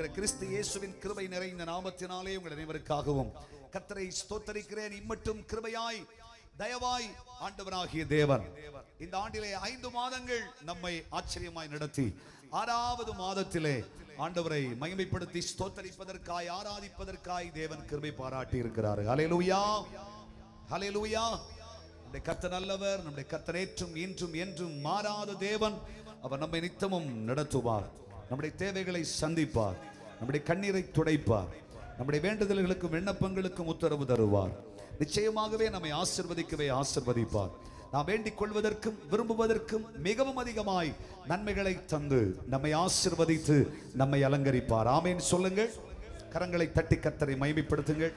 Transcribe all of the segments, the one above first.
இருக்கிற கிறிஸ்து இயேசுவின் கிருபை நிறைந்த நாமத்தினாலே உங்கள் அனைவருக்காகவும் கத்தரை ஸ்தோத்தரிக்கிறேன் இம்மட்டும் கிருபையாய் தயவாய் ஆண்டவராகிய தேவன் இந்த ஆண்டிலே ஐந்து மாதங்கள் நம்மை ஆச்சரியமாய் நடத்தி ஆறாவது மாதத்திலே ஆண்டவரை மகிமைப்படுத்தி ஸ்தோத்தரிப்பதற்காய் ஆராதிப்பதற்காய் தேவன் கிருபை பாராட்டி இருக்கிறார் ஹalleluya ஹalleluya நம்முடைய கர்த்தர் நல்லவர் நம்முடைய கர்த்தர் ஏற்றும் இன்றும் என்றும் மாறாத தேவன் அவர் நம்மை நித்தமும் நடத்துவார் நம்முடைய தேவைகளை சந்திப்பார் நம்முடைய கண்ணீரை துடைப்பார் நம்முடைய வேண்டுதல்களுக்கும் விண்ணப்பங்களுக்கும் உத்தரவு தருவார் நிச்சயமாகவே நம்மை ஆசிர்வதிக்கவே ஆசிர்வதிப்பார் நாம் வேண்டிக் கொள்வதற்கும் விரும்புவதற்கும் மிகவும் அதிகமாய் நன்மைகளை தந்து நம்மை ஆசிர்வதித்து நம்மை அலங்கரிப்பார் ஆமேன் சொல்லுங்கள் கரங்களை தட்டி கத்தரை மைமைப்படுத்துங்கள்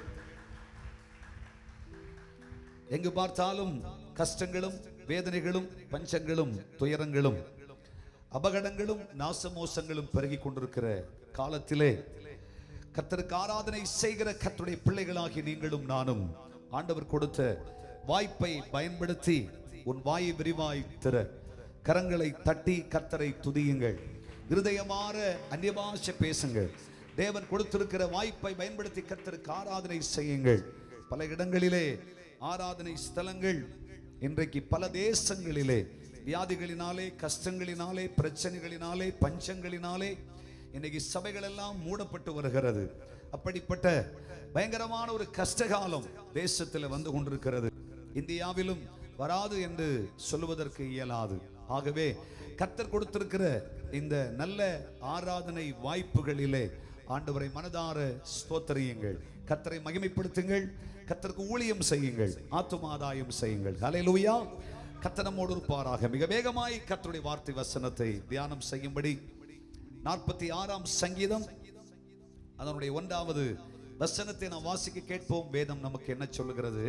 எங்கு பார்த்தாலும் கஷ்டங்களும் வேதனைகளும் பஞ்சங்களும் துயரங்களும் அபகடங்களும் நாசமோசங்களும் பெருகி கொண்டிருக்கிற காலத்திலே கத்தருக்கு ஆராதனை செய்கிற கத்தருடைய பிள்ளைகளாகி நீங்களும் நானும் ஆண்டவர் கொடுத்த வாய்ப்பை பயன்படுத்தி உன் வாயை விரிவாய் திற கரங்களை தட்டி கத்தரை துதியுங்கள் இருதயமாற அந்நியபாஷ பேசுங்கள் தேவன் கொடுத்திருக்கிற வாய்ப்பை பயன்படுத்தி கத்தருக்கு ஆராதனை செய்யுங்கள் பல இடங்களிலே ஆராதனை ஸ்தலங்கள் இன்றைக்கு பல தேசங்களிலே வியாதிகளினாலே கஷ்டங்களினாலே பிரச்சனைகளினாலே பஞ்சங்களினாலே இன்னைக்கு சபைகள் எல்லாம் மூடப்பட்டு வருகிறது அப்படிப்பட்ட பயங்கரமான ஒரு கஷ்டகாலம் தேசத்தில் வந்து கொண்டிருக்கிறது இந்தியாவிலும் வராது என்று சொல்லுவதற்கு இயலாது ஆகவே கத்தர் கொடுத்திருக்கிற இந்த நல்ல ஆராதனை வாய்ப்புகளிலே ஆண்டவரை மனதார ஸ்தோத்தரியுங்கள் கத்தரை மகிமைப்படுத்துங்கள் கத்தருக்கு ஊழியம் செய்யுங்கள் ஆத்துமாதாயம் செய்யுங்கள் ஹalleluya கத்தர் நம்மோடு இருப்பாராக மிக வேகமாய் கத்தருடைய வார்த்தை வசனத்தை தியானம் செய்யும்படி நாற்பத்தி ஆறாம் சங்கீதம் அதனுடைய ஒன்றாவது வசனத்தை நாம் வாசிக்க கேட்போம் வேதம் நமக்கு என்ன சொல்லுகிறது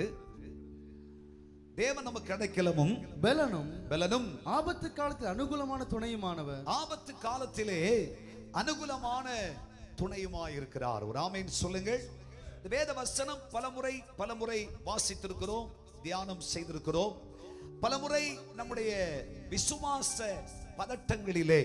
தேவன் நமக்கு அடைக்கலமும் பெலனும் பலனும் ஆபத்து காலத்தில் அனுகூலமான துணையுமானவர் ஆபத்து காலத்திலே அனுகூலமான துணையுமாய் இருக்கிறார் ஒரு ஆமேன் சொல்லுங்கள் இந்த வேத வசனம் பலமுறை பலமுறை வாசித்திருக்கிறோம் தியானம் செய்திருக்கிறோம் பலமுறை நம்முடைய விசுவாச பதட்டங்களிலே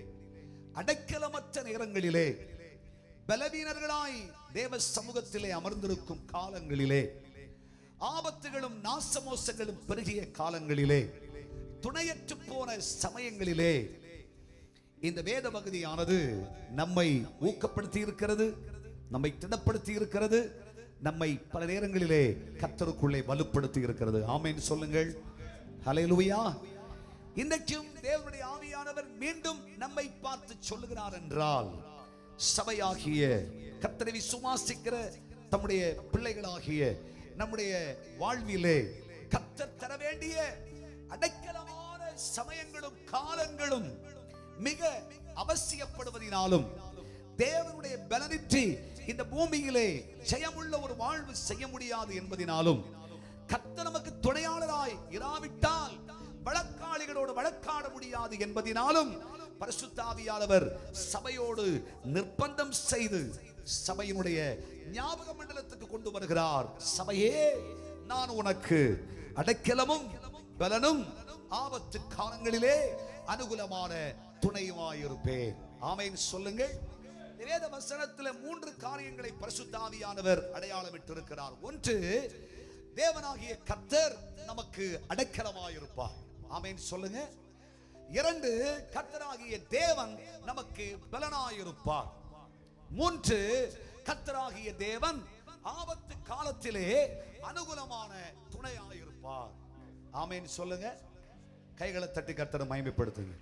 அடைக்கலமற்ற நேரங்களிலே பலவீனர்களாய் தேவ சமூகத்திலே அமர்ந்திருக்கும் காலங்களிலே ஆபத்துகளும் நாசமோசங்களும் பெருகிய காலங்களிலே துணையற்று போன சமயங்களிலே இந்த வேத பகுதியானது நம்மை ஊக்கப்படுத்தி இருக்கிறது நம்மை திடப்படுத்தி இருக்கிறது நம்மை பல நேரங்களிலே கத்தருக்குள்ளே வலுப்படுத்தி இருக்கிறது ஆமேன் சொல்லுங்கள் ஹalleluya இன்றைக்கும் தேவனுடைய ஆவியானவர் மீண்டும் நம்மை பார்த்து சொல்லுகிறார் என்றால் சபையாகிய கத்தரை விசுவாசிக்கிற தம்முடைய பிள்ளைகளாகிய நம்முடைய வாழ்விலே கத்தர் தர வேண்டிய அடைக்கலமான சமயங்களும் காலங்களும் மிக அவசியப்படுவதினாலும் தேவனுடைய பலனின்றி இந்த பூமியிலே ஜெயமுள்ள ஒரு வாழ்வு செய்ய முடியாது என்பதினாலும் கர்த்தர் நமக்கு துணையாளராய் இராவிட்டால் வழக்காளிகளோடு வழக்காட முடியாது என்பதினாலும் பரிசுத்தாவியானவர் சபையோடு நிர்பந்தம் செய்து சபையினுடைய ஞாபக மண்டலத்துக்கு கொண்டு வருகிறார் சபையே நான் உனக்கு அடைக்கலமும் பலனும் ஆபத்து காலங்களிலே அனுகூலமான துணையுமாயிருப்பேன் ஆமென் சொல்லுங்கள் வேத வசனத்தில் மூன்று காரியங்களை பரிசுத்தாவியானவர் அடையாளமிட்டிருக்கிறார் ஒன்று தேவனாகிய கர்த்தர் நமக்கு அடைக்கலமாயிருப்பார் ஆமென் சொல்லுங்க இரண்டு கர்த்தராகிய தேவன் நமக்கு பலனாயிருப்பார் மூன்று கர்த்தராகிய தேவன் ஆபத்து காலத்திலே அனுகூலமான துணையாயிருப்பார் ஆமென் சொல்லுங்க கைகளை தட்டி கர்த்தரை மகிமைப்படுத்துங்க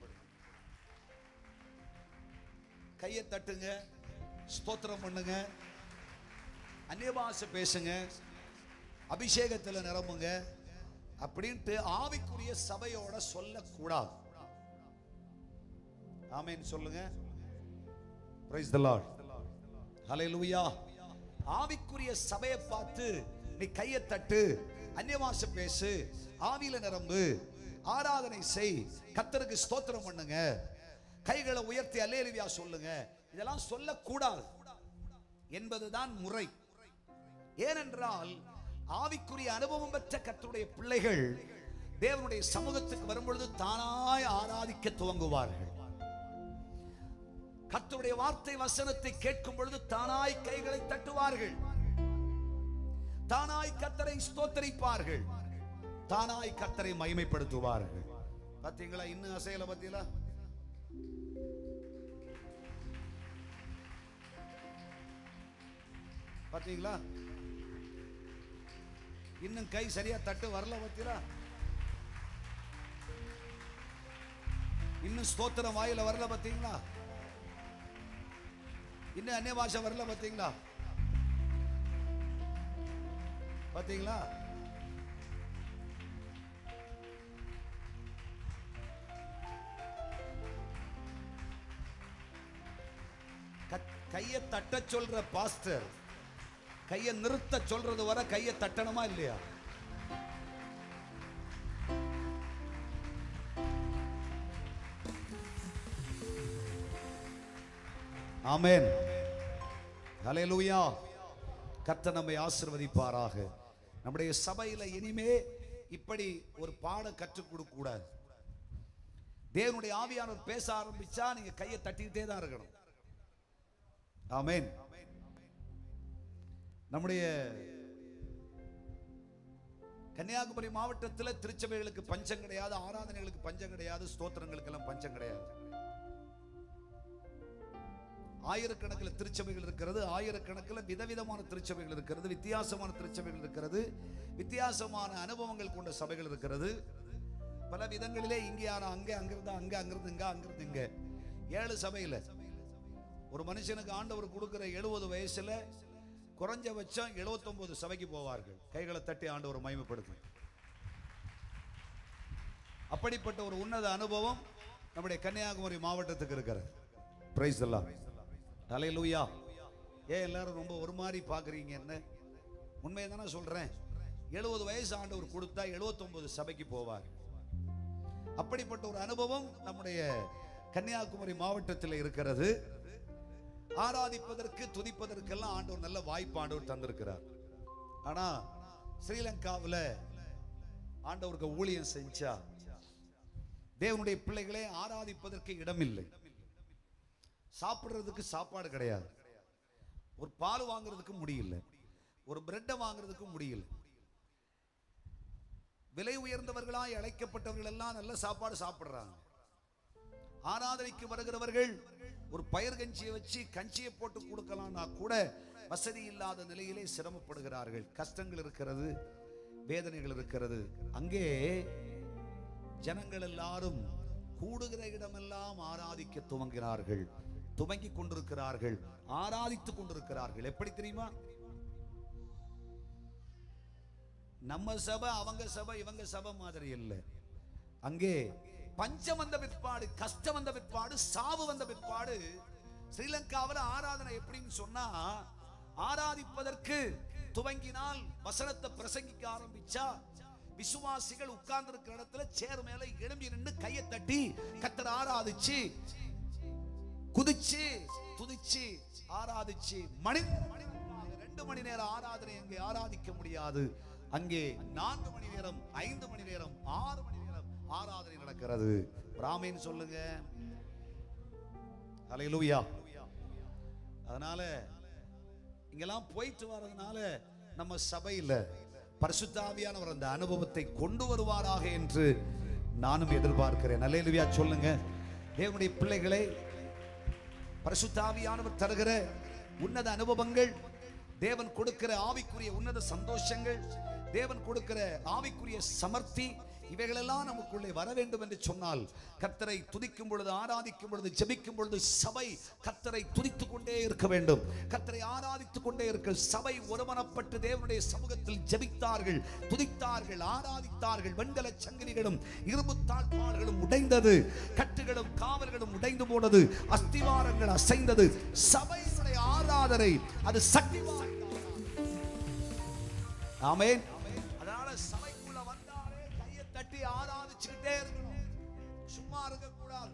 கையை தட்டுங்க ஸ்தோத்திரம் பண்ணுங்க அந்நிய பாஷை பேசுங்க அபிஷேகத்தில் நிரம்புங்க அப்படின்ட்டு ஆவிக்குரிய சபையோட சொல்லக்கூடாது ஆமென் சொல்லுங்க பிரைஸ் தி லார்ட் ஹalleluya ஆவிக்குரிய சபையை பார்த்து நீ கையை தட்டு அந்நியவாச பேசு ஆவியில நிரம்பு ஆராதனை செய் கத்தருக்கு ஸ்தோத்திரம் பண்ணுங்க கைகளை உயர்த்தி அல்லேலுவியா சொல்லுங்க இதெல்லாம் சொல்லக்கூடாது என்பதுதான் முறை ஏனென்றால் ஆவிக்குரிய அனுபவம் பெற்ற கர்த்தருடைய பிள்ளைகள் தேவனுடைய சமூகத்துக்கு வரும்பொழுது தானாய் ஆராதிக்க துவங்குவார்கள் கர்த்தருடைய வார்த்தை வசனத்தை கேட்கும் பொழுது தானாய் கைகளை தட்டுவார்கள் தானாய் கர்த்தரை ஸ்தோத்தரிப்பார்கள் தானாய் கர்த்தரை மகிமைப்படுத்துவார்கள் பாத்தீங்களா இன்னும் அசையல பாத்தீங்களா பாத்தீங்களா இன்னும் கை சரியா தட்டு வரல பாத்தீங்களா இன்னும் ஸ்தோத்திரம் வாயில வரல பாத்தீங்களா இன்னும் அந்நிய பாஷை வரல பாத்தீங்களா பாத்தீங்களா கத்- கையை தட்ட சொல்ற பாஸ்டர் கையை நிறுத்த சொல்றது வர கையை தட்டணுமா இல்லையா ஆமென் ஹalleluya கர்த்தர் நம்மை ஆசீர்வதிப்பாராக நம்முடைய சபையில இனிமே இப்படி ஒரு பாடம் கற்றுக் கொடுக்க கூடாது தேவனுடைய ஆவியானவர் பேச ஆரம்பிச்சா நீங்க கையை தட்டிக்கிட்டே தான் இருக்கணும் ஆமென் நம்முடைய கன்னியாகுமரி மாவட்டத்தில் திருச்சபைகளுக்கு பஞ்சம் கிடையாது ஆராதனைகளுக்கு பஞ்சம் கிடையாது ஸ்தோத்திரங்களுக்கு எல்லாம் பஞ்சம் கிடையாது ஆயிரக்கணக்கில் திருச்சபைகள் இருக்கிறது ஆயிரக்கணக்கில் விதவிதமான திருச்சபைகள் இருக்கிறது வித்தியாசமான திருச்சபைகள் இருக்கிறது வித்தியாசமான அனுபவங்கள் கொண்ட சபைகள் இருக்கிறது பல விதங்களிலே இங்கே ஆனா அங்கே அங்கிருந்து அங்கே அங்கிருந்து இங்க அங்கிருந்து இங்க ஏழு சபையில் ஒரு மனுஷனுக்கு ஆண்டவர் கொடுக்கிற எழுபது வயசுல குறைஞ்சபட்சம் 79 சபைக்கு போவார்கள் கைகளை தட்டி ஆண்டவர் மகிமைப்படுத்தும் அப்படிப்பட்ட ஒரு உன்னத அனுபவம் நம்முடைய கன்னியாகுமரி மாவட்டத்துக்கு இருக்கிறது பிரைஸ் எல்லாம் ஹalleluya ஏன் எல்லாரும் ரொம்ப ஒரு மாதிரி பார்க்குறீங்க என்ன உண்மையை தானே சொல்றேன் எழுபது வயசு ஆண்டவர் கொடுத்தா 79 சபைக்கு போவார் அப்படிப்பட்ட ஒரு அனுபவம் நம்முடைய கன்னியாகுமரி மாவட்டத்தில் இருக்கிறது ஆராதிப்பதற்கு துதிப்பதற்கெல்லாம் ஆண்டவர் நல்ல வாய்ப்பு ஆண்டவர் தந்திருக்கிறார் ஆனா ஸ்ரீலங்காவில் ஆண்டவருக்கு ஊழியம் செஞ்சா தேவனுடைய பிள்ளைகளே ஆராதிப்பதற்கு இடமில்லை சாப்பிடுறதுக்கு சாப்பாடு கிடையாது ஒரு பால் வாங்குறதுக்கு முடியல ஒரு பிரெட்டை வாங்குறதுக்கு முடியல விலை உயர்ந்தவர்களாய் அழைக்கப்பட்டவர்கள் எல்லாம் நல்ல சாப்பாடு சாப்பிடுறாங்க ஆராதனைக்கு வருகிறவர்கள் ஒரு பயிர் கஞ்சியை வச்சு கஞ்சியை போட்டு கொடுக்கலாம்னா கூட வசதி இல்லாத நிலையிலே சிரமப்படுகிறார்கள் கஷ்டங்கள் இருக்கிறது வேதனைகள் இருக்கிறது அங்கே ஜனங்கள் எல்லாரும் கூடுகிற இடமெல்லாம் ஆராதிக்க துவங்கினார்கள் துவங்கி கொண்டிருக்கிறார்கள் ஆராதித்துக் கொண்டிருக்கிறார்கள் எப்படி தெரியுமா நம்ம சபை அவங்க சபை இவங்க சபை மாதிரி இல்லை அங்கே பஞ்சம் வந்த பிற்பாடு கஷ்டம் வந்த பிற்பாடு சாவு வந்த பிற்பாடு ஸ்ரீலங்காவில் ஆராதனை எப்படின்னு சொன்னா ஆராதிப்பதற்கு துவங்கினால் வசனத்தை பிரசங்கிக்க ஆரம்பிச்சா விசுவாசிகள் உட்கார்ந்து இருக்கிற இடத்துல சேர் மேல எழும்பி நின்று கையை தட்டி கத்தர் ஆராதிச்சு குதிச்சு துதிச்சு ஆராதிச்சு மணி ரெண்டு மணி நேரம் ஆராதனை அங்கே ஆராதிக்க முடியாது அங்கே நான்கு மணி நேரம் ஐந்து மணி நேரம் ஆறு மணி நேரம் ஆராதனை நடக்கிறது ராமேன்னு சொல்லுங்க ஹalleluya அதனால இங்கெல்லாம் போயிட்டு வர்றதுனால நம்ம சபையில பரிசுத்தாவியானவர் அந்த அனுபவத்தை கொண்டு வருவாராக என்று நானும் எதிர்பார்க்கிறேன் அல்லேலுயா சொல்லுங்க தேவனுடைய பிள்ளைகளை பரிசுத்தாவியானவர் தருகிற உன்னத அனுபவங்கள் தேவன் கொடுக்கிற ஆவிக்குரிய உன்னத சந்தோஷங்கள் தேவன் கொடுக்கிற ஆவிக்குரிய சமர்த்தி இவைகளெல்லாம் நமக்குள்ளே வர வேண்டும் என்று சொன்னால் கர்த்தரை துதிக்கும் பொழுது ஆராதிக்கும் பொழுது ஜெபிக்கும் பொழுது சபை கர்த்தரை துதித்துக் கொண்டே இருக்க வேண்டும் கர்த்தரை ஆராதித்துக் கொண்டே இருக்க சபை ஒருமனப்பட்டு தேவனுடைய சமூகத்தில் ஜெபித்தார்கள் துதித்தார்கள் ஆராதித்தார்கள் வெண்கல சங்கிலிகளும் இரும்பு தாழ்பாடுகளும் உடைந்தது கட்டுகளும் காவல்களும் உடைந்து போனது அஸ்திவாரங்கள் அசைந்தது சபையினுடைய ஆராதனை அது சக்தி ஆமென் அதனால சபைக்குள்ள வந்தாலே கையை தட்டி ஆராதிச்சுக்கிட்டே இருக்கணும் சும்மா இருக்க கூடாது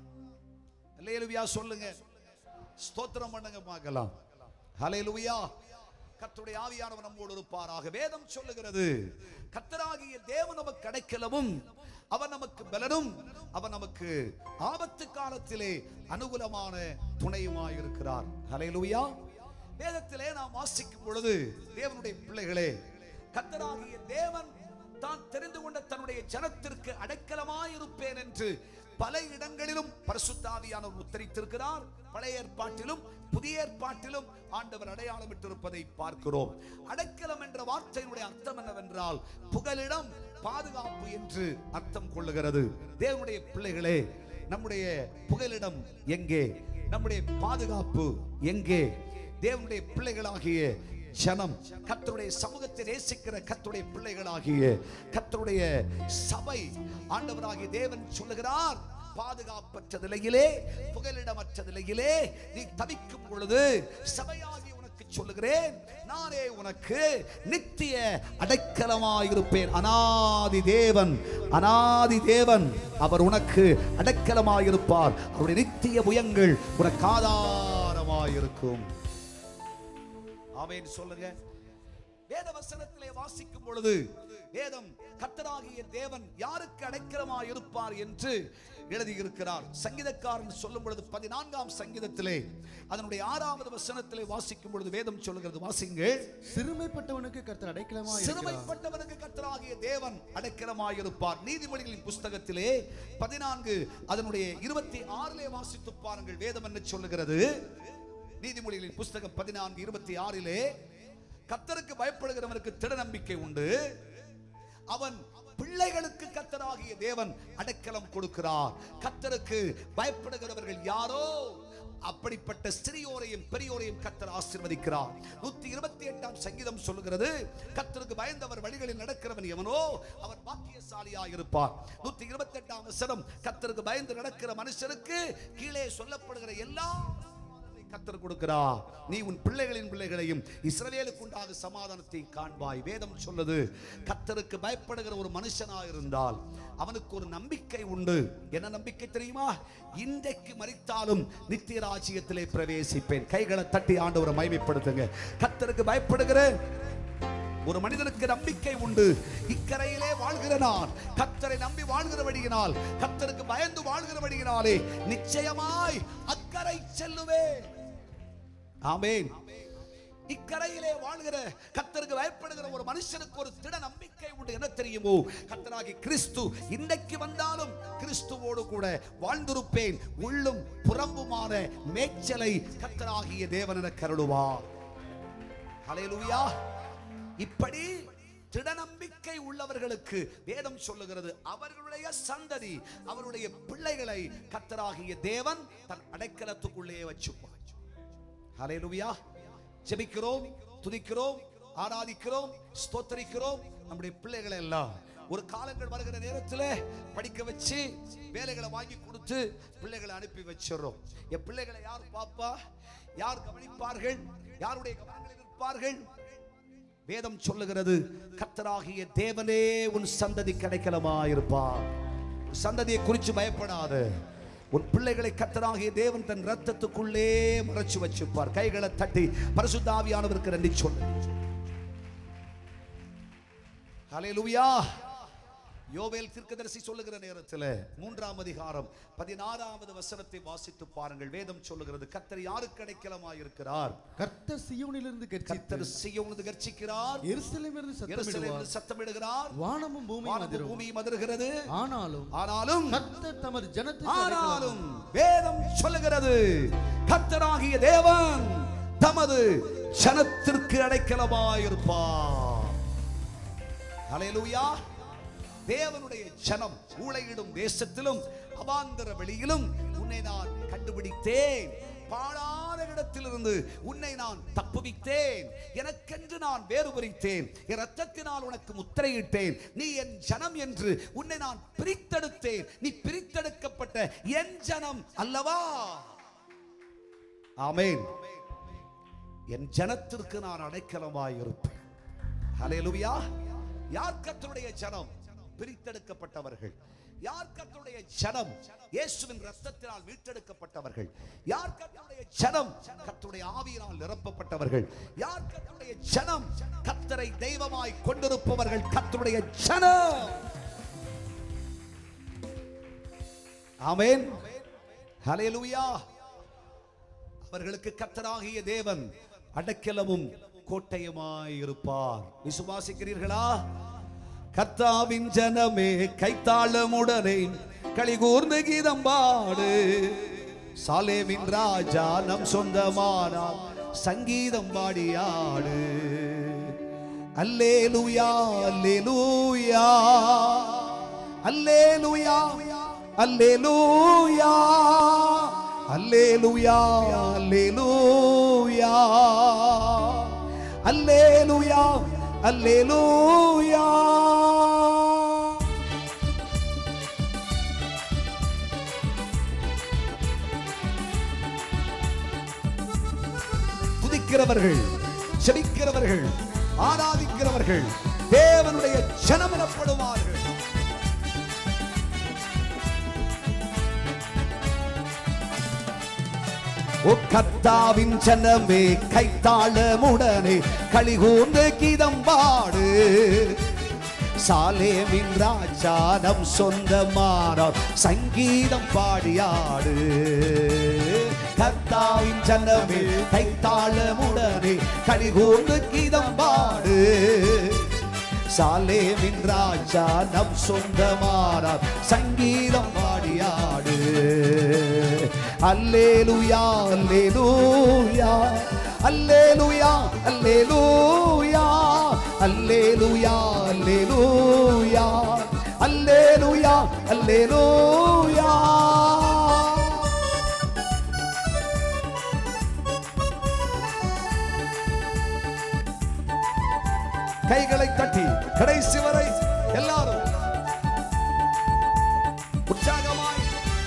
அல்லேலுவியா சொல்லுங்க ஸ்தோத்திரம் பண்ணுங்க பார்க்கலாம் ஹalleluya கர்த்தருடைய ஆவியானவர் நம்மோடு இருப்பாராக வேதம் சொல்லுகிறது கர்த்தராகிய தேவன் நமக்கு அடைக்கலமும் அவர் நமக்கு பலனும் அவர் நமக்கு ஆபத்து காலத்திலே அனுகூலமான துணையுமாய் இருக்கிறார் ஹalleluya வேதத்திலே நாம் வாசிக்கும் பொழுது தேவனுடைய பிள்ளைகளே கர்த்தராகிய தேவன் தான் தெரிந்து கொண்ட தன்னுடைய ஜனத்திற்கு அடைக்கலமாய் இருப்பேன் என்று பல இடங்களிலும் பரிசுத்தாவியானவர் உத்தரித்திருக்கிறார் பழைய ஏற்பாட்டிலும் புதிய ஏற்பாட்டிலும் ஆண்டவர் அடையாளமிட்டிருப்பதை பார்க்கிறோம் அடைக்கலம் என்ற வார்த்தையினுடைய அர்த்தம் என்னவென்றால் புகலிடம் பாதுகாப்பு என்று அர்த்தம் கொள்ளுகிறது தேவனுடைய பிள்ளைகளே நம்முடைய புகலிடம் எங்கே நம்முடைய பாதுகாப்பு எங்கே தேவனுடைய பிள்ளைகளாகிய ஜனம் கர்த்தருடைய சமூகத்தை நேசிக்கிற கர்த்தருடைய பிள்ளைகளாகிய கர்த்தருடைய சபை ஆண்டவராகிய தேவன் சொல்லுகிறார் பாதுகாப்பற்ற நிலையிலே புகலிடமற்ற நிலையிலே நீ தவிக்கும் பொழுது சபையாகி உனக்கு சொல்லுகிறேன் நானே உனக்கு நித்திய அடைக்கலமாயிருப்பேன் அனாதி தேவன் அனாதி தேவன் அவர் உனக்கு அடைக்கலமாயிருப்பார் அவருடைய நித்திய புயங்கள் உனக்கு ஆதாரமாயிருக்கும் ஆமென் சொல்லுங்க வேத வசனத்திலே வாசிக்கும் பொழுது வேதம் கர்த்தராகிய தேவன் யாருக்கு அடைக்கலமாய் இருப்பார் என்று எழுதியிருக்கிறார் சங்கீதக்காரன் சொல்லும் பொழுது பதினான்காம் சங்கீதத்திலே அதனுடைய ஆறாவது வசனத்திலே வாசிக்கும் பொழுது வேதம் சொல்லுகிறது வாசிங்கள் சிறுமைப்பட்டவனுக்கு கர்த்தர் அடைக்கலமா சிறுமைப்பட்டவனுக்கு கர்த்தராகிய தேவன் அடைக்கலமாயிருப்பார் நீதிமொழிகளின் புஸ்தகத்திலே பதினான்கு அதனுடைய இருபத்தி ஆறிலே வாசித்து பாருங்கள் வேதம் என்ன சொல்லுகிறது நீதிமொழிகளின் புஸ்தகம் பதினான்கு இருபத்தி ஆறிலே கர்த்தருக்கு பயப்படுகிறவனுக்கு திட நம்பிக்கை உண்டு அவன் பிள்ளைகளுக்கு கர்த்தராகிய தேவன் அடைக்கலம் கொடுக்கிறார் கர்த்தருக்கு பயப்படுகிறவர்கள் யாரோ அப்படிப்பட்ட சிறியோரையும் பெரியோரையும் கர்த்தர் ஆசீர்வதிக்கிறார் நூத்தி இருபத்தி எட்டாம் சங்கீதம் சொல்லுகிறது கர்த்தருக்கு பயந்தவர் வழிகளில் நடக்கிறவன் எவனோ அவன் பாக்கியசாலியாக இருப்பார் நூத்தி இருபத்தி எட்டாம் வசனம் கர்த்தருக்கு பயந்து நடக்கிற மனுஷனுக்கு கீழே சொல்லப்படுகிற எல்லா கத்தர் கொடுக்கிறா நீ உன் பிள்ளைகளின் பிள்ளைகளையும் இஸ்ரவேலுக்கு உண்டாக சமாதானத்தை காண்பாய் வேதம் சொல்லுது கத்தருக்கு பயப்படுகிற ஒரு மனுஷனா இருந்தால் அவனுக்கு ஒரு நம்பிக்கை உண்டு என்ன நம்பிக்கை தெரியுமா இன்றைக்கு மறித்தாலும் நித்திய ராஜ்யத்திலே பிரவேசிப்பேன் கைகளை தட்டி ஆண்டவரை மைமைப்படுத்துங்க கத்தருக்கு பயப்படுகிற ஒரு மனிதனுக்கு நம்பிக்கை உண்டு இக்கரையிலே வாழ்கிற நான் கத்தரை நம்பி வாழ்கிறபடியினால் கத்தருக்கு பயந்து வாழ்கிறபடியினாலே நிச்சயமாய் அக்கறை செல்லுவேன் ஆமென் இக்கரையிலே வாழ்கிற கத்தருக்கு பயப்படுகிற ஒரு மனுஷனுக்கு ஒரு திட நம்பிக்கை உண்டு என்ன தெரியுமோ கத்தராகி கிறிஸ்து இன்னைக்கு வந்தாலும் கிறிஸ்துவோடு கூட வாழ்ந்திருப்பேன் உள்ளும் புறம்புமான மேய்ச்சலை கத்தராகிய தேவன் என கருளுவார் ஹalleluya இப்படி திடநம்பிக்கை உள்ளவர்களுக்கு வேதம் சொல்லுகிறது அவர்களுடைய சந்ததி அவருடைய பிள்ளைகளை கத்தராகிய தேவன் தன் அடைக்கலத்துக்குள்ளே வச்சுப்பார் ஹalleluya ஜெபிக்கிறோம் துதிக்கிறோம் ஆராதிக்கிறோம் ஸ்தோத்தரிக்கிறோம் நம்முடைய பிள்ளைகளை எல்லாம் ஒரு காலங்கள் வருகிற நேரத்தில் படிக்க வச்சு வேலைகளை வாங்கி கொடுத்து பிள்ளைகளை அனுப்பி வச்சிடுறோம் என் பிள்ளைகளை யார் பாப்பா யார் கவனிப்பார்கள் யாருடைய கவனங்களில் இருப்பார்கள் வேதம் சொல்லுகிறது கர்த்தராகிய தேவனே உன் சந்ததி கிடைக்கலமா இருப்பார் உன் சந்ததியை குறித்து பயப்படாத உன் பிள்ளைகளை கர்த்தராகிய தேவன் தன் ரத்தத்துக்குள்ளே மறைச்சு வச்சுப்பார் கைகளை தட்டி பரிசுத்த ஆவியானவருக்கு நன்றி சொல்லு ஹalleluya யோவேல் தீர்க்கதரிசி சொல்லுகிற நேரத்தில் மூன்றாம் அதிகாரம் பதினாறாவது வசனத்தை வாசித்து பாருங்கள் வேதம் சொல்லுகிறது கர்த்தர் யாருக்கு அடைக்கலமாய் இருக்கிறார் கர்த்தர் சியோனிலிருந்து கர்ச்சித்து கர்த்தர் செய்யவுனது கர்ச்சிக்கிறார் எருசலேமிலிருந்து எருசலேமில் சத்தமிடுவார் சத்தமிடுகிறார் வானமும் பூமியும் வானமும் அதிரும் பூமியும் அதிருகிறது ஆனாலும் ஆனாலும் கர்த்தர் தமது ஜனத்துக்கு ஆனாலும் வேதம் சொல்லுகிறது கர்த்தராகிய தேவன் தமது ஜனத்திற்கு அடைக்கலமாயிருப்பார் ஹalleluya தேவனுடைய ஜனம் ஊழையிடும் தேசத்திலும் அவாந்தர வெளியிலும் உன்னை நான் கண்டுபிடித்தேன் பாழான இடத்திலிருந்து உன்னை நான் தப்புவித்தேன் எனக்கென்று நான் வேறு பிரித்தேன் என் ரத்தத்தினால் உனக்கு முத்திரையிட்டேன் நீ என் ஜனம் என்று உன்னை நான் பிரித்தெடுத்தேன் நீ பிரித்தெடுக்கப்பட்ட என் ஜனம் அல்லவா ஆமென் என் ஜனத்திற்கு நான் அடைக்கலமாய் இருப்பேன் ஹalleluya யார் கர்த்தருடைய ஜனம் பிரித்தெடுக்கப்பட்டவர்கள் யார் கர்த்தருடைய ஜனம் இயேசுவின் ரத்தத்தினால் மீட்டெடுக்கப்பட்டவர்கள் யார் கர்த்தருடைய ஜனம் கர்த்தருடைய ஆவியினால் நிரப்பப்பட்டவர்கள் யார் கர்த்தருடைய ஜனம் கர்த்தரை தெய்வமாய் கொண்டிருப்பவர்கள் கர்த்தருடைய ஜனம் ஆமென் ஹalleluya அவர்களுக்கு கர்த்தராகிய தேவன் அடைக்கலமும் கோட்டையுமாய் இருப்பார் விசுவாசிக்கிறீர்களா கர்த்தாவின் ஜனமே கைத்தாளமுடனே களிகூர்ந்து கீதம் பாடு சாலேமின் ராஜா நம் சொந்தமானார் சங்கீதம் பாடியாடு அல்லேலுயா அல்லேலூயா அல்லேலுயா அல்லேலூயா அல்லேலுயா அல்லேலூயா அல்லேலுயா அல்லேலூயா துதிக்கிறவர்கள் செபிக்கிறவர்கள் ஆராதிக்கிறவர்கள் தேவனுடைய ஜனம் எனப்படுவார்கள் ஓ கர்த்தாவின் ஜனமே கைத்தாளமுடனே களிகூர்ந்து கீதம் பாடு சாலேமின் ராஜானம் சொந்தமானார் சங்கீதம் பாடியாடு கர்த்தாவின் ஜனமே கைத்தாளமுடனே களிகூர்ந்து கீதம் பாடு சாலேமின் ராஜா நம் சொந்தமானார் சங்கீதம் பாடியாடு அல்லேலுயா அல்லேலூயா அல்லேலுயா அல்லேலூயா அல்லேலுயா அல்லேலூயா அல்லேலுயா அல்லேலூயா கைகளை தட்டி கடைசி வரை எல்லாரும் உற்சாகமாய்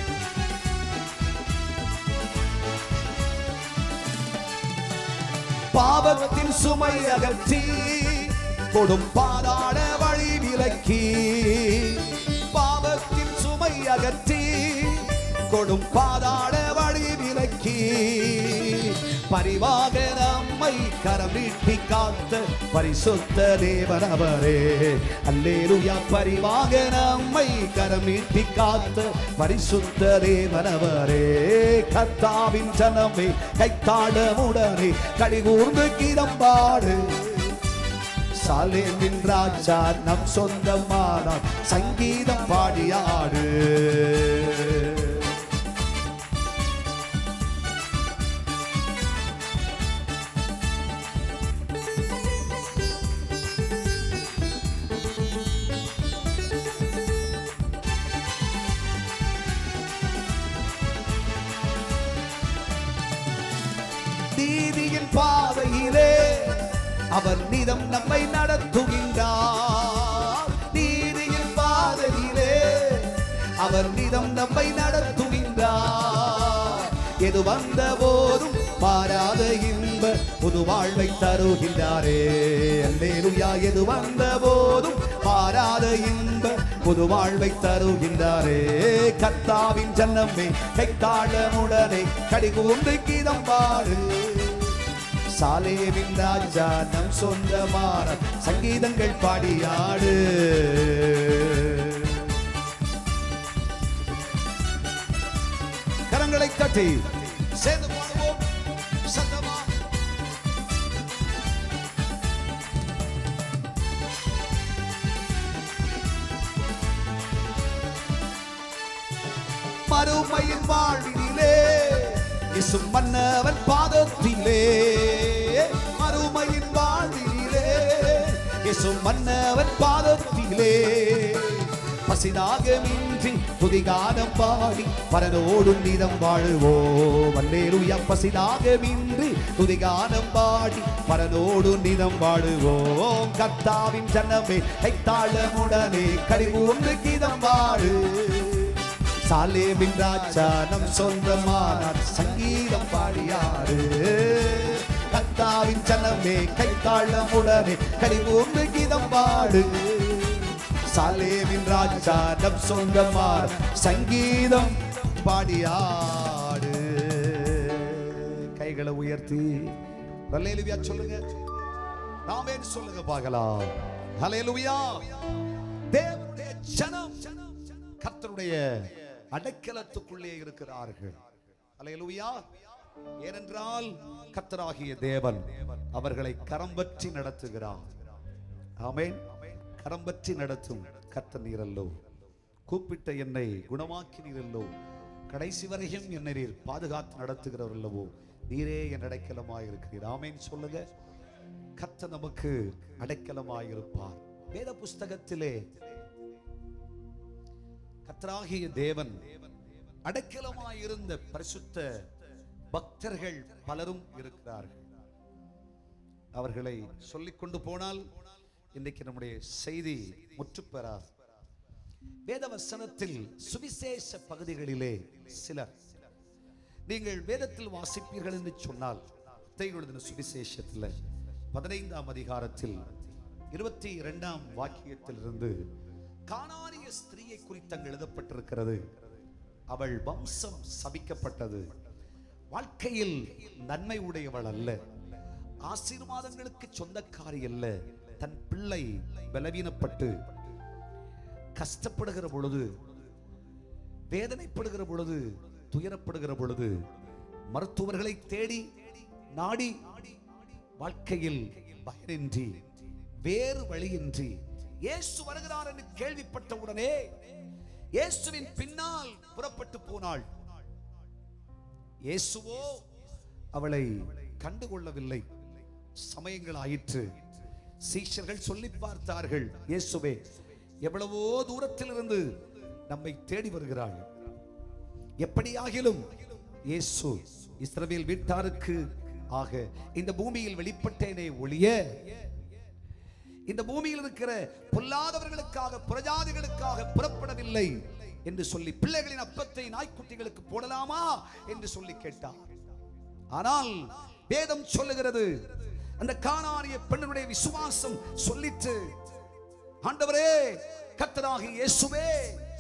பாவத்தின் சுமை அகற்றி கொடும் பாதாள வழி விலக்கி பாவத்தின் சுமை அகற்றி கொடும் பாதாள வழி விலக்கி பரிவாக நம்மை கரம் நீட்டி காத்த பரிசுத்த தேவனவரே அல்லேலுயா பரிவாக நம்மை கரம் நீட்டி காத்த பரிசுத்த தேவனவரே கர்த்தாவின் ஜனமே கைத்தாடமுடனே கடிகூர்ந்து கீதம்பாடு சாலேமின் ராஜா நம் சொந்தமானார் சங்கீதம் பாடியாடு நீதியின் பாதையிலே அவர் நிதம் நம்மை நடத்துகின்றார் நீதியின் பாதையிலே அவர் நிதம் நம்மை நடத்துகின்றார் எது வந்த போதும் மாறாத இன்ப புது வாழ்வை தருகின்றாரே அல்லேலுயா எது வந்த போதும் மாறாத இன்ப புது வாழ்வை தருகின்றாரே கர்த்தாவின் ஜன்னமே கைத்தாளமுடனே கடிகூர்ந்து கீதம் பாடு சாலேவின் ராஜா நம் சொந்தமான சங்கீதங்கள் பாடியாடு கரங்களை தட்டி சேர்ந்து பாடுவோம் சத்தமா மறுமையின் வாழ்வினிலே இசு மன்னவன் பாதத்திலே மறுமையின் வாழ்வினிலே இசு மன்னவன் பாதத்திலே பசிதாகமின்றி புதிகானம் பாடி பரனோடும் நீதம் வாழுவோம் அல்லேலுயா பசிதாகமின்றி புதிகானம் பாடி பரனோடும் நீதம் வாழுவோம் கர்த்தாவின் ஜன்னமே கைத்தாளமுடனே கரிகூர்ந்து கீதம் வாழு சாலேமின் ராஜா நம் சொந்தமானார் சங்கீதம் பாடியாரு கத்தாவின் ஜனமே கைத்தாளமுடனே கரிகூர்ந்து கீதம் பாடு சாலேமின் ராஜா நம் சொந்தமார் சங்கீதம் பாடியாடு கைகளை உயர்த்தி ஹalleluya சொல்லுங்க ஆமென் சொல்லுங்க பார்க்கலாம் ஹalleluya தேவனுடைய ஜனம் கர்த்தருடைய அடைக்கலத்துக்குள்ளே இருக்கிறார்கள் ஹalleluya ஏனென்றால் கர்த்தராகிய தேவன் அவர்களை கரம் பற்றி நடத்துகிறார் ஆமென் கரம் பற்றி நடத்தும் கர்த்தர் நீரல்லோ கூப்பிட்ட என்னை குணமாக்கி நீரல்லோ கடைசி வரையும் என்னை நீர் பாதுகாத்து நடத்துகிறவர் அல்லவோ நீரே என் அடைக்கலமாய் இருக்கிறீர் ஆமென் சொல்லுங்க கர்த்தர் நமக்கு அடைக்கலமாய் இருப்பார் வேத புஸ்தகத்திலே கர்த்தராகிய தேவன் அடைக்கலமாய் இருந்த பரிசுத்த பக்தர்கள் பலரும் இருக்கிறார்கள் அவர்களை சொல்லிக் கொண்டு போனால் இன்றைக்கு நம்முடைய செய்தி முற்றுப்பெறாது வேத வசனத்தில் சுவிசேஷ பகுதிகளிலே சிலர் நீங்கள் வேதத்தில் வாசிப்பீர்கள் என்று சொன்னால் மத்தேயு எழுதின சுவிசேஷத்தில் பதினைந்தாம் அதிகாரத்தில் இருபத்தி இரண்டாம் வாக்கியத்திலிருந்து கானானிய ஸ்திரீயை குறித்து அங்கு எழுதப்பட்டிருக்கிறது அவள் வம்சம் சபிக்கப்பட்டது வாழ்க்கையில் நன்மை உடையவள் அல்ல ஆசீர்வாதங்களுக்கு சொந்தக்காரி அல்ல தன் பிள்ளை பலவீனப்பட்டு கஷ்டப்படுகிற பொழுது வேதனைப்படுகிற பொழுது துயரப்படுகிற பொழுது மருத்துவர்களை தேடி நாடி வாழ்க்கையில் பயனின்றி வேறு வழியின்றி இயேசு வருகிறார் என்று கேள்விப்பட்ட உடனே இயேசுவின் பின்னால் புறப்பட்டு போனாள் இயேசுவோ அவளை கண்டுகொள்ளவில்லை சமயங்கள் ஆயிற்று சீஷர்கள் சொல்லி பார்த்தார்கள் இயேசுவே எவ்வளவோ தூரத்தில் இருந்து நம்மை தேடி வருகிறாள் எப்படியாகிலும் இயேசு இஸ்ரவேல் வீட்டாருக்கு ஆக இந்த பூமியில் வெளிப்பட்டேனே ஒழிய இந்த பூமியில் இருக்கிற பொல்லாதவர்களுக்காக புறஜாதிகளுக்காக புறப்படவில்லை என்று சொல்லி பிள்ளைகளின் அப்பத்தை நாய்க்குட்டிகளுக்கு போடலாமா என்று சொல்லி கேட்டார் ஆனால் வேதம் சொல்லுகிறது அந்த காணாரிய பெண்ணுடைய விசுவாசம் சொல்லிட்டு ஆண்டவரே கத்தராகி இயேசுவே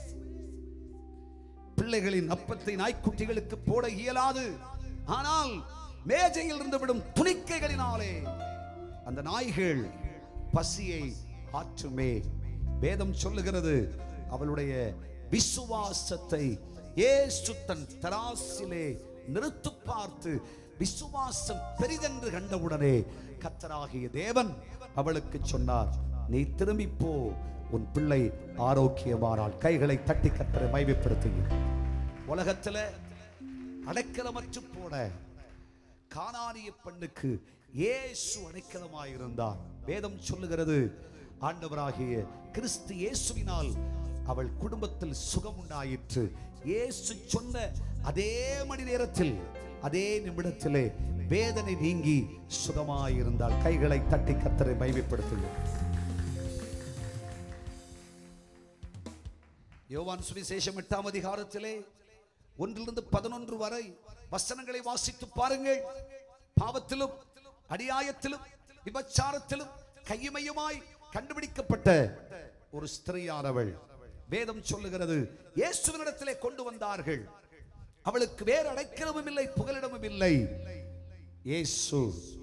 பிள்ளைகளின் அப்பத்தை நாய்க்குட்டிகளுக்கு போட இயலாது ஆனால் மேஜையில் இருந்து விடும் துணிக்கைகளினாலே அந்த நாய்கள் பசியை ஆற்றுமே வேதம் சொல்லுகிறது அவளுடைய விசுவாசத்தை இயேசு தன் தராசிலே நிறுத்து பார்த்து விசுவாசம் பெரிதென்று கண்டவுடனே கத்தராகிய தேவன் அவளுக்கு சொன்னார் நீ திரும்பி போ உன் பிள்ளை ஆரோக்கியமானால் கைகளை தட்டி கத்தரை மைமைப்படுத்துங்க உலகத்துல அடைக்கலமற்று போன கானானிய பெண்ணுக்கு இயேசு அடைக்கலமாயிருந்தார் வேதம் சொல்லுகிறது ஆண்டவராகிய கிறிஸ்து இயேசுவினால் அவள் குடும்பத்தில் சுகம் உண்டாயிற்று இயேசு சொன்ன அதே மணி நேரத்தில் அதே நிமிடத்திலே வேதனை நீங்கி சுகமாயிருந்தால் கைகளை தட்டி கத்தரை மைமைப்படுத்துங்கள் யோவான் சுவிசேஷம் எட்டாம் அதிகாரத்திலே ஒன்றிலிருந்து பதினொன்று வரை வசனங்களை வாசித்து பாருங்கள் பாவத்திலும் அடியாயத்திலும் விபச்சாரத்திலும் கையுமையுமாய் கண்டுபிடிக்கப்பட்ட ஒரு ஸ்திரீயானவள் வேதம் சொல்லுகிறது இயேசுவினிடத்திலே கொண்டு வந்தார்கள் அவளுக்கு வேறு அடைக்கலமும் இல்லை புகலிடமும் இல்லை இயேசு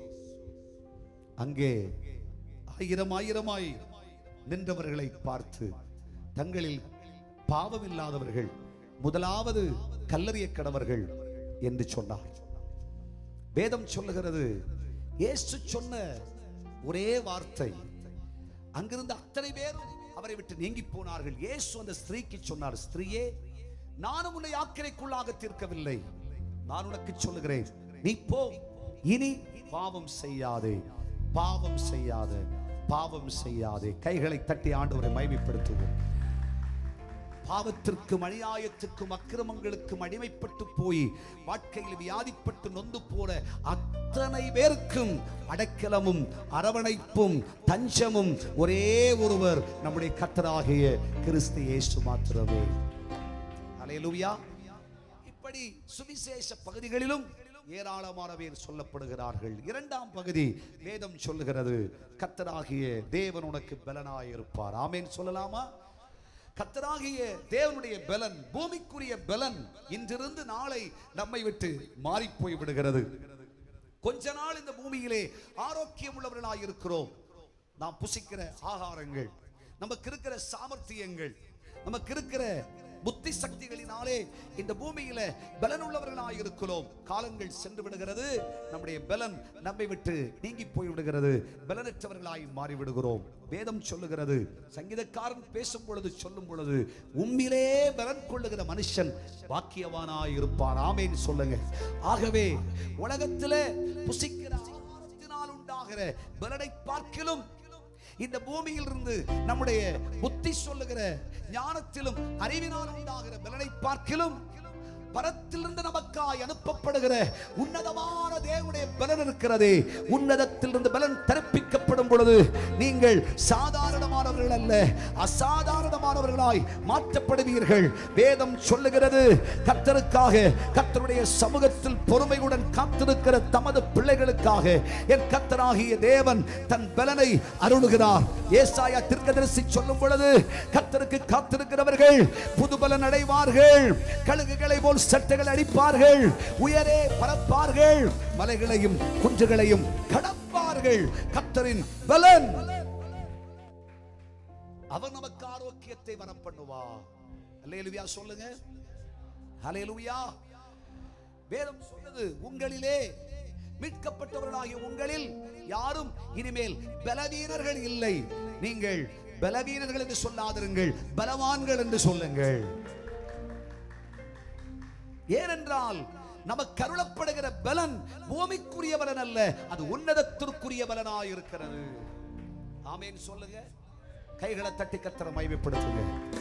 அங்கே ஆயிரம் ஆயிரமாய் நின்றவர்களை பார்த்து தங்களில் பாவம் இல்லாதவர்கள் முதலாவது கல்லறிய கடவர்கள் என்று சொன்னார் வேதம் சொல்லுகிறது இயேசு சொன்ன ஒரே வார்த்தை அங்கிருந்த அத்தனை பேரும் அவரை விட்டு நீங்கி போனார்கள் இயேசு அந்த ஸ்திரீக்கு சொன்னார் ஸ்திரீயே நானும் உன்னை ஆக்கிரைக்குள்ளாக தீர்க்கவில்லை நான் உனக்கு சொல்லுகிறேன் நீ போ இனி பாவம் செய்யாதே பாவம் செய்யாதே பாவம் செய்யாதே கைகளை தட்டி ஆண்டவரை மைமைப்படுத்துவோம் பாவத்திற்கும் அநியாயத்துக்கும் அக்கிரமங்களுக்கும் அடிமைப்பட்டு போய் வாழ்க்கையில் வியாதிப்பட்டு நொந்து போன அத்தனை பேருக்கும் அடைக்கலமும் அரவணைப்பும் தஞ்சமும் ஒரே ஒருவர் நம்முடைய கத்தராகிய கிறிஸ்து இயேசு மாத்திரமே அலையலுவியா இப்படி சுவிசேஷ பகுதிகளிலும் ஏராளமான பேர் சொல்லப்படுகிறார்கள் இரண்டாம் பகுதி வேதம் சொல்லுகிறது கத்தராகிய தேவன் உனக்கு பலனாய் இருப்பார் ஆமேன் சொல்லலாமா கத்தராகிய தேவனுடைய பலன் பூமிக்குரிய பலன் இன்றிருந்து நாளை நம்மை விட்டு மாறி போய் விடுகிறது கொஞ்ச நாள் இந்த பூமியிலே ஆரோக்கியம் உள்ளவர்களாய் இருக்கிறோம் நாம் புசிக்கிற ஆகாரங்கள் நமக்கு இருக்கிற சாமர்த்தியங்கள் நமக்கு இருக்கிற புத்தி சக்திகளினாலே இந்த பூமியில பலன் உள்ளவர்களாய் இருக்கிறோம் காலங்கள் சென்று விடுகிறது நம்முடைய பலன் நம்மை விட்டு நீங்கி போய் விடுகிறது பலனற்றவர்களாய் மாறி விடுகிறோம் வேதம் சொல்லுகிறது சங்கீதக்காரன் பேசும் பொழுது சொல்லும் பொழுது உண்மையிலே பலன் கொள்ளுகிற மனுஷன் பாக்கியவானாய் இருப்பான் ஆமேன்னு சொல்லுங்க ஆகவே உலகத்திலே புசிக்கிற ஆகாரத்தினால் உண்டாகிற பலனை பார்க்கிலும் இந்த பூமியில் இருந்து நம்முடைய புத்தி சொல்லுகிற ஞானத்திலும் அறிவினால் உண்டாகிற பலனை பார்க்கிலும் பரத்திலிருந்து நமக்காய் அனுப்பப்படுகிற உன்னதமான தேவனுடைய பலன் இருக்கிறதே உன்னதத்திலிருந்து பலன் தரப்பிக்கப்படும் பொழுது நீங்கள் சாதாரணமானவர்கள் அல்ல அசாதாரணமானவர்களாய் மாற்றப்படுவீர்கள் வேதம் சொல்லுகிறது கர்த்தருக்காக கர்த்தருடைய சமூகத்தில் பொறுமையுடன் காத்திருக்கிற தமது பிள்ளைகளுக்காக என் கர்த்தராகிய தேவன் தன் பலனை அருளுகிறார் ஏசாயா தீர்க்கதரிசி சொல்லும் பொழுது கர்த்தருக்கு காத்திருக்கிறவர்கள் புது பலன் அடைவார்கள் கழுகுகளை போல் சட்டைகள் அடிப்பார்கள் உயரே பறப்பார்கள் மலைகளையும் குன்றுகளையும் கடப்பார்கள் கர்த்தரின் பலன் அவர் நமக்கு ஆரோக்கியத்தை வரம் பண்ணுவா அல்லேலுவியா சொல்லுங்க ஹalleluya வேதம் சொல்லுது உங்களிலே மீட்கப்பட்டவர்களாகிய உங்களில் யாரும் இனிமேல் பலவீனர்கள் இல்லை நீங்கள் பலவீனர்கள் என்று சொல்லாதிருங்கள் பலவான்கள் என்று சொல்லுங்கள் ஏனென்றால் நமக்கு அருளப்படுகிற பலன் பூமிக்குரிய பலன் அல்ல அது உன்னதத்திற்குரிய பலனாய் இருக்கிறது ஆமேன் சொல்லுங்க கைகளை தட்டி கத்தர மைமைப்படுத்துங்க